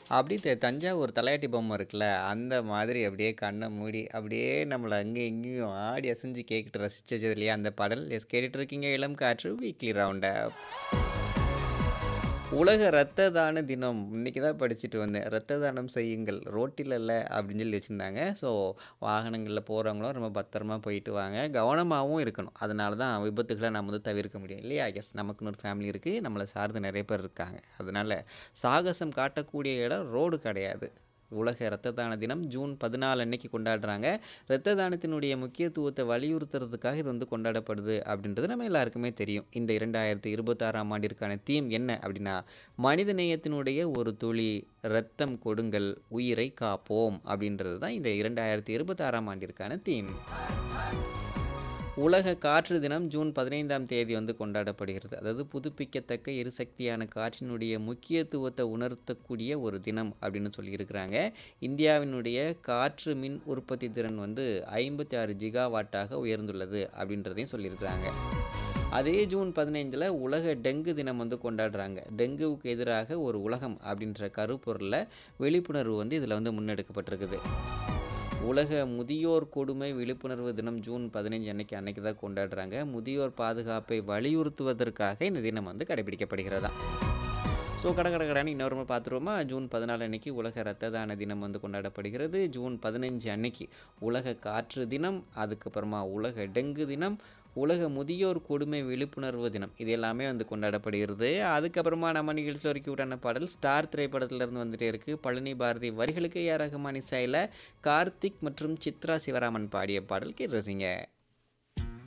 அப்படியே த தஞ்சாவூர் தலையாட்டி பொம்மை இருக்குல்ல, அந்த மாதிரி அப்படியே கண்ண மூடி, அப்படியே நம்மள அங்கேயும் இங்கேயும் ஆடி அசைஞ்சு கேட்டுட்டு ரசிச்சு வச்சது இல்லையா அந்த பாடல். எஸ் கேட்டுட்டு இருக்கீங்க இளம் காற்று வீக்லி ரவுண்ட் அப். உலக இரத்த தான தினம். இன்னைக்கு தான் படிச்சுட்டு வந்தேன். இரத்த தானம் செய்யுங்கள். ரோட்டில் இல்ல அப்படின்னு சொல்லி வச்சிருந்தாங்க. ஸோ வாகனங்கள்ல போறவங்களும் ரொம்ப பத்திரமா போயிட்டு வாங்க. கவனமாவும் இருக்கணும். அதனால தான் விபத்துகள நம்ம வந்து தவிர்க்க முடியும் இல்லையா? எஸ் நமக்குன்னு ஒரு ஃபேமிலி இருக்கு. நம்மள சார்ந்து நெறைய பேர் இருக்காங்க. அதனால சாகசம் காட்டக்கூடிய இடம் ரோடு கிடையாது. உலக இரத்த தான தினம் ஜூன் 14 அன்னைக்கு கொண்டாடுறாங்க. இரத்த தானத்தினுடைய முக்கியத்துவத்த வலியுறுத்துறதுக்காக இது வந்து கொண்டாடப்படுது அப்படின்றது நம்ம எல்லாருக்குமே தெரியும். இந்த 2026ஆம் ஆண்டிற்கான தீம் என்ன அப்படின்னா, மனித நேயத்தினுடைய ஒரு துளி இரத்தம் கொடுங்கள், உயிரை காப்போம் அப்படின்றது தான் இந்த 2026ஆம் ஆண்டிற்கான தீம். உலக காற்று தினம் ஜூன் 15ஆம் தேதி வந்து கொண்டாடப்படுகிறது. அதாவது புதுப்பிக்கத்தக்க எரிசக்தியான காற்றினுடைய முக்கியத்துவத்த உணர்த்தக்கூடிய ஒரு தினம் அப்படின்னு சொல்லியிருக்கிறாங்க. இந்தியாவினுடைய காற்று மின் உற்பத்தி திறன் வந்து 56 ஜிகாவாட்டாக உயர்ந்துள்ளது அப்படின்றதையும் சொல்லியிருக்கிறாங்க. அதே ஜூன் 15ல உலக டெங்கு தினம் வந்து கொண்டாடுறாங்க. டெங்குவுக்கு எதிராக ஒரு உலகம் அப்படின்ற கருப்பொருள்ல விழிப்புணர்வு வந்து இதில வந்து முன்னெடுக்கப்பட்டிருக்குது. உலக முதியோர் கொடுமை விழிப்புணர்வு தினம் ஜூன் 15 அன்னைக்கு அன்னைக்கு தான் கொண்டாடுறாங்க. முதியோர் பாதுகாப்பை வலியுறுத்துவதற்காக இந்த தினம் வந்து கடைபிடிக்கப்படுகிறதாம். ஸோ கட கட கடன்னு இன்னொரு முறை பார்த்துருவோமா? ஜூன் 14 அன்னைக்கு உலக இரத்த தான தினம் வந்து கொண்டாடப்படுகிறது. ஜூன் 15 அன்னைக்கு உலக காற்று தினம், அதுக்கப்புறமா உலக டெங்கு தினம், உலக முதியோர் கொடுமை விழிப்புணர்வு தினம். இது எல்லாமே வந்து கொண்டாடப்படுகிறது. அதுக்கப்புறமா நம்ம நிகழ்ச்சியில ஒரு கியூட்டான பாடல் ஸ்டார் திரைப்படத்திலிருந்து வந்துட்டே இருக்கு. பழனி பாரதி வரிகளுக்கு ஏ ஆர் ரஹ்மான் இசையில கார்த்திக் மற்றும் சித்ரா சிவராமன் பாடிய பாடல் கேட்டு ரசிங்க.